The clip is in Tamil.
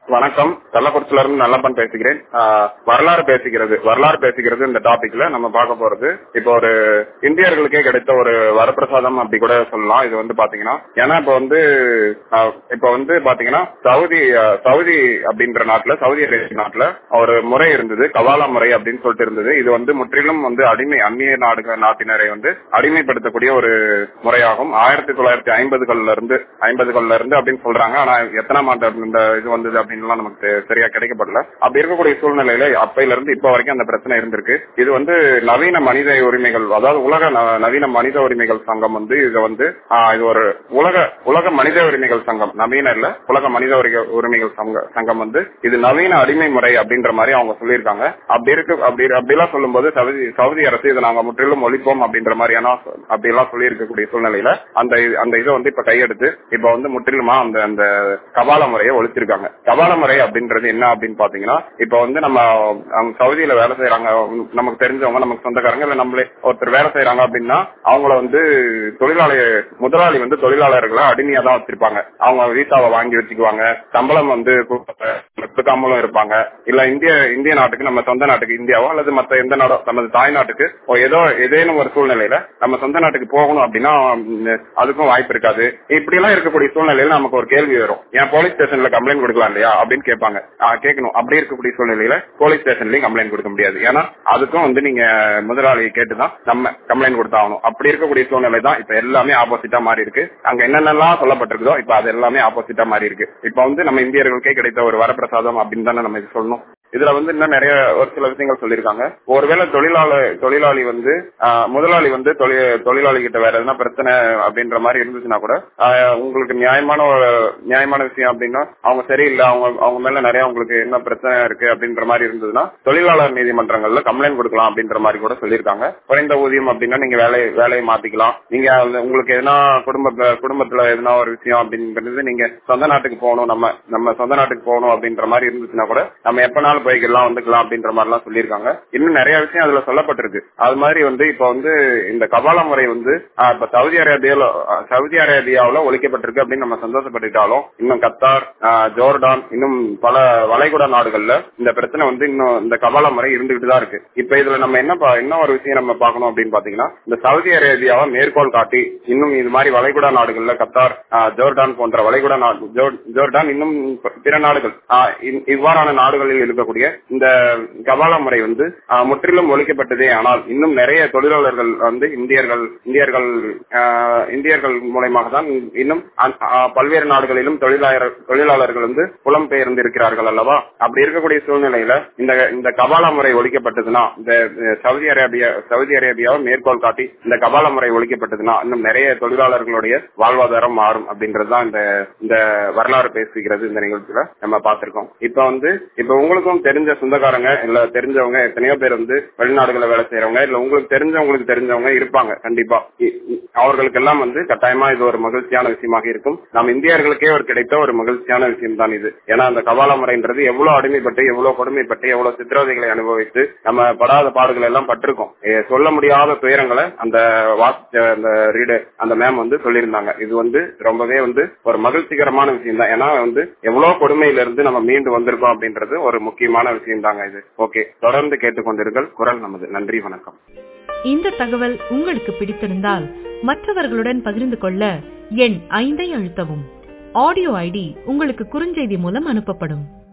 வணக்கம் கள்ளக்குறிச்சில இருந்து நல்லப்பன் பேசுகிறேன் ஆஹ் வரலாறு பேசுகிறது வரலாறு பேசுகிறது இந்த டாபிக்ல நம்ம பார்க்க போறது இப்போ ஒரு இந்தியர்களுக்கே கிடைத்த ஒரு வரப்பிரசாதம் அப்படி கூட சொல்லலாம் இது வந்து பாத்தீங்கன்னா ஏன்னா இப்போ வந்து ஆஹ் இப்போ வந்து பாத்தீங்கன்னா சவுதி ஆஹ் சவுதி அப்படின்ற நாட்டுல சவுதி அரேபிய நாட்டுல ஒரு முறை இருந்தது கவாலா முறை அப்படின்னு சொல்லிட்டு இருந்தது இது வந்து முற்றிலும் வந்து அடிமை அந்நிய நாடுகள் நாட்டினரை வந்து அடிமைப்படுத்தக்கூடிய ஒரு முறையாகும் ஆயிரத்தி தொள்ளாயிரத்தி ஐம்பதுகள்ல இருந்து ஐம்பதுகள்ல இருந்து அப்படின்னு சொல்றாங்க ஆனா எத்தனாம் ஆண்டு இந்த இது வந்தது அப்படின்லாம் நமக்கு தெ- சரியா கிடைக்கப்படல அப்படி இருக்கக்கூடிய சூழ்நிலையில அப்பையில இருந்து இப்ப வரைக்கும் அந்த பிரச்சனை இருந்திருக்கு இது வந்து நவீன மனித உரிமைகள் அதாவது உலக ந- நவீன மனித உரிமைகள் சங்கம் வந்து இது வந்து ஆஹ், இது ஒரு உலக உலக மனித உரிமைகள் சங்கம் நவீன இல்ல உலக மனித உரிமை- உரிமைகள் சங்க- சங்கம் வந்து இது நவீன அடிமை முறை அப்படின்ற மாதிரி அவங்க சொல்லியிருக்காங்க அப்படி இருக்கு அப்படி அப்படிலாம் சொல்லும்போது சவுதி சவுதி அரசு இதை நாங்க முற்றிலும் ஒழிப்போம் அப்படின்ற மாதிரியான அப்படி எல்லாம் சொல்லி இருக்கக்கூடிய சூழ்நிலையில அந்த அந்த இதை வந்து இப்ப கையெடுத்து இப்ப வந்து முற்றிலுமா அந்த அந்த கபால முறையை ஒழிச்சிருக்காங்க கபால முறை அப்படின்றது என்ன அப்படின்னு பாத்தீங்கன்னா இப்ப வந்து நம்ம அவங்க சவுதியில வேலை செய்யறாங்க நமக்கு தெரிஞ்சவங்க நமக்கு சொந்தக்காரங்க இல்ல நம்மளே ஒருத்தர் வேலை செய்யறாங்க அப்படின்னா அவங்கள வந்து தொழிலாளி முதலாளி வந்து தொழிலாளர்களை அடிமையா தான் வச்சிருப்பாங்க அவங்க வீசாவை வாங்கி வச்சுக்குவாங்க சம்பளம் வந்து கொடுப்பாங்க, கொடுக்காமலும் இருப்பாங்க இல்ல இந்திய இந்திய நாட்டுக்கு நம்ம சொந்த நாட்டுக்கு இந்தியாவோ அல்லது மத்த எந்த நாடோ நமது தாய் நாட்டுக்கு ஓ, ஏதோ ஏதேனும் ஒரு சூழ்நிலையில நம்ம சொந்த நாட்டுக்கு போகணும் அப்படின்னா ம், அதுக்கும் வாய்ப்பு இருக்காது இப்படி எல்லாம் இருக்கக்கூடிய சூழ்நிலையில நமக்கு ஒரு கேள்வி வரும் ஏன் போலீஸ் ஸ்டேஷன்ல கம்ப்ளைண்ட் கொடுக்கலாம் இல்லையா அப்படின்னு கேட்பாங்க ஆ, கேட்கணும் அப்படி இருக்கக்கூடிய சூழ்நிலையில போலீஸ் ஸ்டேஷன்லயும் கம்ப்ளைண்ட் கொடுக்க முடியாது ஏன்னா அதுக்கும் வந்து நீங்க முதலாளியை கேட்டுதான் நம்ம கம்ப்ளைண்ட் கொடுத்தாகணும் அப்படி இருக்கக்கூடிய சூழ்நிலை தான் இப்ப எல்லாமே ஆப்போசிட்டா மாறி இருக்கு அங்க என்னென்னலாம் சொல்லப்பட்டிருக்குதோ இப்ப அது எல்லாமே ஆப்போசிட்டா மாறி இருக்கு இப்ப வந்து நம்ம இந்தியர்களுக்கே கிடைத்த ஒரு வரப்பிரசாதம் அப்படின்னு தானே நம்ம இது சொல்லணும் இதுல வந்து இன்னும் நிறைய ஒரு சில விஷயங்கள் சொல்லியிருக்காங்க ஒருவேளை தொழிலாளர் தொழிலாளி வந்து ஆஹ், முதலாளி வந்து தொழில் தொழிலாளி கிட்ட வேற எதனா பிரச்சனை அப்படின்ற மாதிரி இருந்துச்சுன்னா கூட ஆஹ், உங்களுக்கு நியாயமான ஒரு நியாயமான விஷயம் அப்படின்னா அவங்க சரியில்லை அவங்க அவங்க மேல நிறைய உங்களுக்கு என்ன பிரச்சனை இருக்கு அப்படின்ற மாதிரி இருந்ததுன்னா தொழிலாளர் நீதிமன்றங்கள்ல கம்ப்ளைண்ட் கொடுக்கலாம் அப்படின்ற மாதிரி கூட சொல்லியிருக்காங்க குறைந்த ஊதியம் அப்படின்னா நீங்க வேலை வேலையை மாத்திக்கலாம் நீங்க அதுல உங்களுக்கு எதனா குடும்ப குடும்பத்துல எதனா ஒரு விஷயம் அப்படின்றது நீங்க சொந்த நாட்டுக்கு போகணும் நம்ம நம்ம சொந்த நாட்டுக்கு போகணும் அப்படின்ற மாதிரி இருந்துச்சுன்னா கூட நம்ம எப்பனாலும் போய்க்கலாம் வந்துக்கலாம் அப்படின்ற மாதிரி எல்லாம் சொல்லியிருக்காங்க இன்னும் நிறைய விஷயம் அதுல சொல்லப்பட்டிருக்கு அது மாதிரி வந்து இப்ப வந்து இந்த கபால முறை வந்து ஆஹ், இப்ப சவுதி அரேபியால ஆஹ், சவுதி அரேபியாவுல ஒழிக்கப்பட்டிருக்கு அப்படின்னு நம்ம சந்தோஷப்பட்டுட்டாலும் இன்னும் கத்தார் ஆஹ், ஜோர்டான் இன்னும் பல வளைகுடா நாடுகள்ல இந்த பிரச்சனை வந்து இன்னும் இந்த கபால முறை இருந்துகிட்டு தான் இருக்கு இப்ப இதுல நம்ம என்ன பா- என்ன ஒரு விஷயம் நம்ம பார்க்கணும் அப்படின்னு பாத்தீங்கன்னா இந்த சவுதி அரேபியாவை மேற்கோள் காட்டி இன்னும் இது மாதிரி வளைகுடா நாடுகள்ல கத்தார் ஆஹ், ஜோர்டான் போன்ற வளைகுடா நாடு ஜோர்- ஜோர்டான் இன்னும் பிற நாடுகள் ஆஹ், இ- இவ்வாறான நாடுகளில் இருக்கக்கூடிய இந்த கபால முறை வந்து ஆஹ், முற்றிலும் ஒழிக்கப்பட்டதே ஆனால் இன்னும் நிறைய தொழிலாளர்கள் வந்து இந்தியர்கள் இந்தியர்கள் ஆஹ், இந்தியர்கள் மூலயமாக தான் இன்னும் அந்த- ஆஹ், பல்வேறு நாடுகளிலும் தொழிலாளர் தொழிலாளர்கள் வந்து புலம்பெயர்ந்து இருக்கிறார்கள் அல்லவா அப்படி இருக்கக்கூடிய சூழ்நிலையில இந்த இந்த கபால முறை ஒழிக்கப்பட்டதுன்னா இந்த அஹ், சவுதி அரேபியா சவுதி அரேபியாவை மேற்கோள் காட்டி இந்த கபால முறை ஒழிக்கப்பட்டதுன்னா இன்னும் நிறைய தொழிலாளர்களுடைய வாழ்வாதாரம் மாறும் அப்படின்றதுதான் இந்த இந்த வரலாறு பேசுகிறது இந்த நிகழ்ச்சியில நம்ம பார்த்திருக்கோம் இப்ப வந்து இப்ப உங்களுக்கும் தெரிஞ்ச சொந்தக்காரங்க இல்ல தெரிஞ்சவங்க எத்தனையோ பேர் வந்து வெளிநாடுகளை வேலை செய்யறவங்க இல்ல உங்களுக்கு தெரிஞ்சவங்களுக்கு தெரிஞ்சவங்க இருப்பாங்க கண்டிப்பா இ- இ- அவர்களுக்கெல்லாம் வந்து கட்டாயமா இது ஒரு மகிழ்ச்சியான விஷயமாக இருக்கும் நம்ம இந்தியர்களுக்கே ஒரு கிடைத்த ஒரு மகிழ்ச்சியான விஷயம் தான் இது ஏன்னா அந்த கபால முறைன்றது எவ்வளவு அடிமைப்பட்டு எவ்வளவு கொடுமைப்பட்டு எவ்வளவு சித்திரவதைகளை அனுபவித்து நம்ம படாத பாடுகள் எல்லாம் பட்டிருக்கோம் எ, சொல்ல முடியாத துயரங்களை அந்த வாசிச்ச அந்த ரீடர் அந்த மேம் வந்து சொல்லியிருந்தாங்க இது வந்து ரொம்பவே வந்து ஒரு மகிழ்ச்சிகரமான விஷயம் தான் ஏன்னா வந்து எவ்வளவு கொடுமையில இருந்து நம்ம மீண்டு வந்திருக்கோம் அப்படின்றது ஒரு முக்கியமான விஷயம் தாங்க இது ஓகே தொடர்ந்து கேட்டுக்கொண்டிருங்கள் குரல் நமது நன்றி வணக்கம் இந்த தகவல் உங்களுக்கு பிடித்திருந்தால் மற்றவர்களுடன் பகிர்ந்து கொள்ள எண் ஐந்தை அழுத்தவும் ஆடியோ ஐடி உங்களுக்கு குறுஞ்செய்தி மூலம் அனுப்பப்படும்